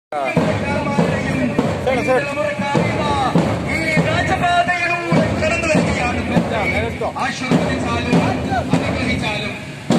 ഈ രാജപാതയിലൂടെ കടന്നു വരികയാണ് ആശ്വസിച്ചാലും അനുഗ്രഹിച്ചാലും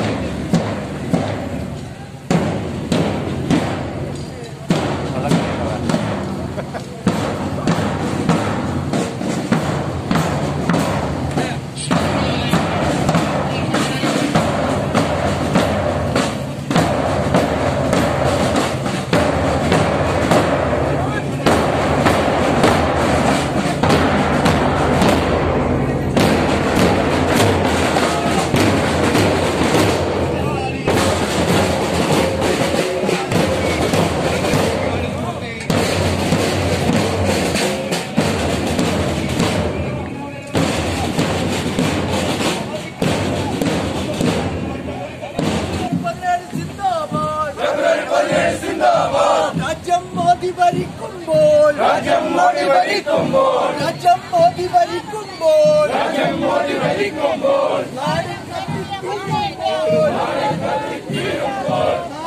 രാജ്യം മോദി ഭരിക്കുമ്പോൾ രാജ്യം മോദി ഭരിക്കുമ്പോൾ രാജ്യം മോദി ഭരിക്കുമ്പോൾ രാജ്യം മോദി ഭരിക്കുമ്പോൾ നാട് കത്തിത്തീരുമ്പോൾ നാട് കത്തിത്തീരുമ്പോൾ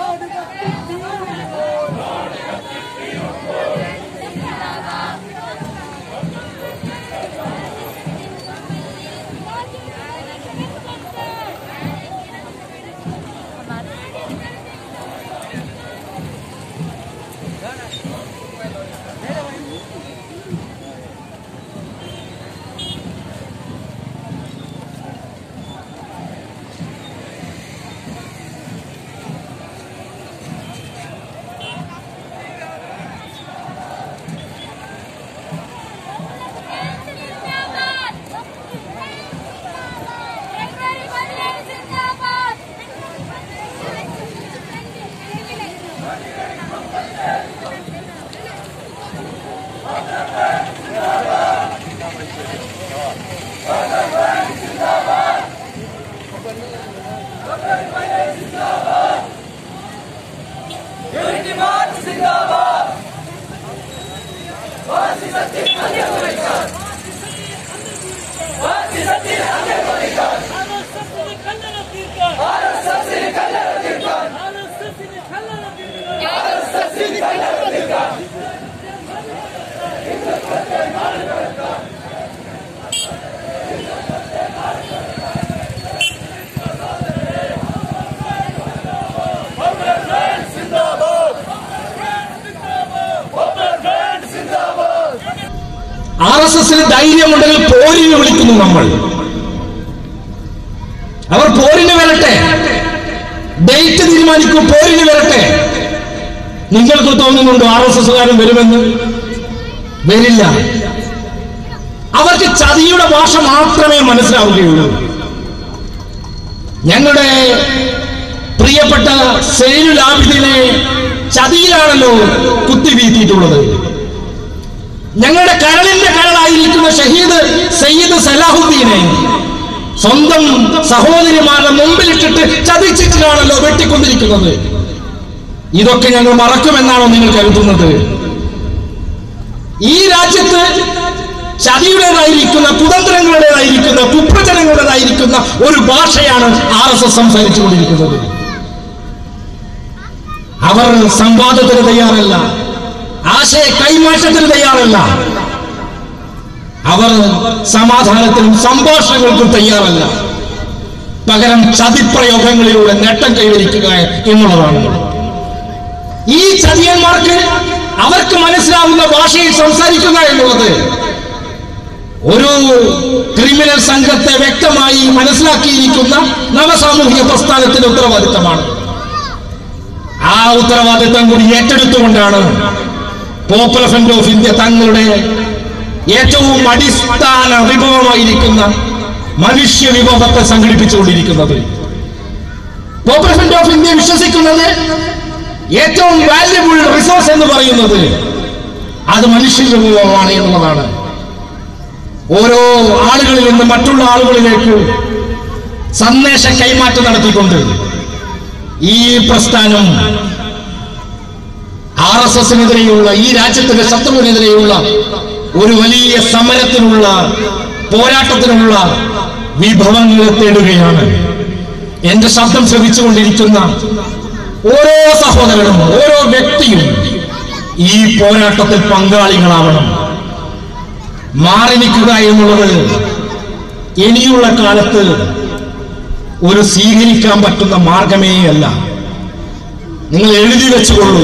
ആർഎസ്എസിന് കല്ലറ തീർക്കാൻ ആർഎസ്എസിന് കല്ലറ തീർക്കാൻ ആർ എസ് എസിന് ധൈര്യമുണ്ടെങ്കിൽ പോരിന് വിളിക്കുന്നു നമ്മൾ അവർ പോരിന് വരട്ടെ ഡേറ്റ് തീരുമാനിക്കും പോരിന് വരട്ടെ നിങ്ങൾക്ക് തോന്നുന്നുണ്ടോ ആർ എസ് എസ്സുകാരൻ വരുമെന്ന് വരില്ല അവർക്ക് ചതിയുടെ ഭാഷ മാത്രമേ മനസ്സിലാവുകയുള്ളൂ ഞങ്ങളുടെ പ്രിയപ്പെട്ട സെയിലു ലാബിദിനെ ചതിയിലാണല്ലോ കുത്തിവീത്തിയിട്ടുള്ളത് ഞങ്ങളുടെ കരളിന്റെ കരളായിരിക്കുന്ന ഷഹീദ് സയ്യിദ് സലാഹുദ്ദീനെ സ്വന്തം സഹോദരിമാരുടെ മുമ്പിലിട്ടിട്ട് ചതിച്ചിട്ടാണല്ലോ വെട്ടിക്കൊണ്ടിരിക്കുന്നത് ഇതൊക്കെ ഞങ്ങൾ മറക്കുമെന്നാണോ നിങ്ങൾ കരുതുന്നത് ഈ രാജ്യത്ത് ചതിയുടേതായിരിക്കുന്ന കുതന്ത്രങ്ങളുടേതായിരിക്കുന്ന കുപ്രചനങ്ങളുടേതായിരിക്കുന്ന ഒരു ഭാഷയാണ് ആർ എസ് എസ് സംസാരിച്ചുകൊണ്ടിരിക്കുന്നത് അവർ സംവാദത്തിന് തയ്യാറല്ല ആശയ കൈമാറ്റത്തിന് തയ്യാറല്ല അവർ സമാധാനത്തിനും സംഭാഷണങ്ങൾക്കും തയ്യാറല്ല പകരം ചതിപ്രയോഗങ്ങളിലൂടെ നേട്ടം കൈവരിക്കുക എന്നുള്ളതാണ് ഈ ചതിയന്മാർക്ക് അവർക്ക് മനസ്സിലാവുന്ന ഭാഷയിൽ സംസാരിക്കുക എന്നുള്ളത് ഒരു ക്രിമിനൽ സംഘത്തെ വ്യക്തമായി മനസ്സിലാക്കിയിരിക്കുന്ന നവസാമൂഹിക പ്രസ്ഥാനത്തിന്റെ ഉത്തരവാദിത്തമാണ് ആ ഉത്തരവാദിത്തം കൂടി ഏറ്റെടുത്തുകൊണ്ടാണ് പോപ്പുലർ ഫ്രണ്ട് ഓഫ് ഇന്ത്യ തങ്ങളുടെ ഏറ്റവും അടിസ്ഥാന വിഭവമായിരിക്കുന്ന മനുഷ്യ വിഭവത്തെ സംഘടിപ്പിച്ചുകൊണ്ടിരിക്കുന്നത് പോപ്പുലർ ഫ്രണ്ട് ഓഫ് ഇന്ത്യ വിശ്വസിക്കുന്നത് ഏറ്റവും വാല്യബിൾ റിസോഴ്സ് എന്ന് പറയുന്നത് അത് മനുഷ്യ വിഭവമാണ് എന്നുള്ളതാണ് ഓരോ ആളുകളിൽ നിന്ന് മറ്റുള്ള ആളുകളിലേക്ക് സന്ദേശ കൈമാറ്റം നടത്തിക്കൊണ്ട് ഈ പ്രസ്ഥാനം ആർ എസ് എസിനെതിരെയുള്ള ഈ രാജ്യത്തിന്റെ ശത്രുവിനെതിരെയുള്ള ഒരു വലിയ സമരത്തിനുള്ള പോരാട്ടത്തിനുള്ള വിഭവങ്ങളെ തേടുകയാണ് എന്റെ ശബ്ദം ശ്രമിച്ചുകൊണ്ടിരിക്കുന്ന ഓരോ സഹോദരനും ഓരോ വ്യക്തിയും ഈ പോരാട്ടത്തിൽ പങ്കാളികളാവണം മാറി നിൽക്കുക എന്നുള്ളത് ഇനിയുള്ള കാലത്ത് ഒരു സ്വീകരിക്കാൻ പറ്റുന്ന മാർഗമേ അല്ല നിങ്ങൾ എഴുതി വെച്ചുകൊള്ളൂ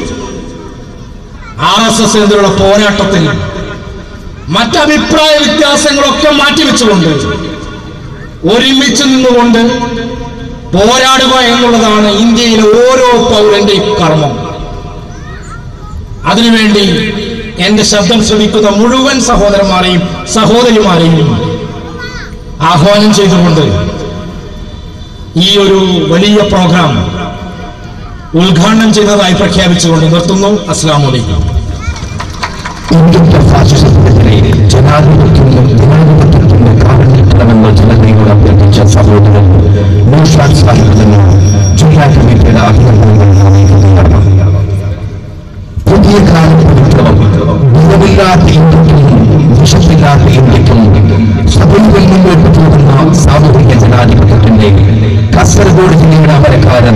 ആർ എസ് എസ് എതിരുള്ള പോരാട്ടത്തിൽ മറ്റഭിപ്രായ വ്യത്യാസങ്ങളൊക്കെ മാറ്റിവെച്ചുകൊണ്ട് ഒരുമിച്ച് നിന്നുകൊണ്ട് പോരാടുക എന്നുള്ളതാണ് ഇന്ത്യയിലെ ഓരോ പൗരന്റെയും കർമ്മം അതിനുവേണ്ടി എന്റെ ശബ്ദം ശ്രവിക്കുന്ന മുഴുവൻ സഹോദരന്മാരെയും സഹോദരിമാരെയും ആഹ്വാനം ചെയ്തുകൊണ്ട് ഈ ഒരു വലിയ പ്രോഗ്രാം ഉദ്ഘാടനം ചെയ്തതായി പ്രഖ്യാപിച്ചുകൊണ്ട് നിർത്തുന്നു അസ്സാം വലൈക്കും ഇന്ത്യൻ ഫാസിസത്തിനെതിരെ ജനാധിപത്യവും ജനാധിപത്യത്തിന്റെ കാവലിക്കണമെന്ന് ജനതയോട് അഭ്യർത്ഥിച്ച സഹോദരൻ നൂഷാദ് സാഹിബിന് ജില്ലാ കമ്മിറ്റിയുടെ അഭിനന്ദനങ്ങൾ അറിയിക്കുകയാണ് പുതിയ കാലഘട്ടം നിലവില്ലാത്ത ഇന്ത്യക്കും വിഷമില്ലാത്ത ഇന്ത്യക്കും സഭയിൽ മുന്നോട്ട് പോകുന്ന സാമൂഹിക ജനാധിപത്യത്തിന്റെ കാസർഗോഡ് ജില്ലയുടെ അമരക്കാരൻ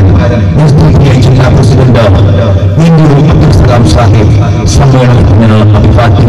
മുസ്ലിം ജില്ലാ പ്രസിഡന്റ് വീണ്ടും അബ്ദുൽ സലാം സാഹിബ് സമ്മേളനത്തിന് അഭിവാദ്യം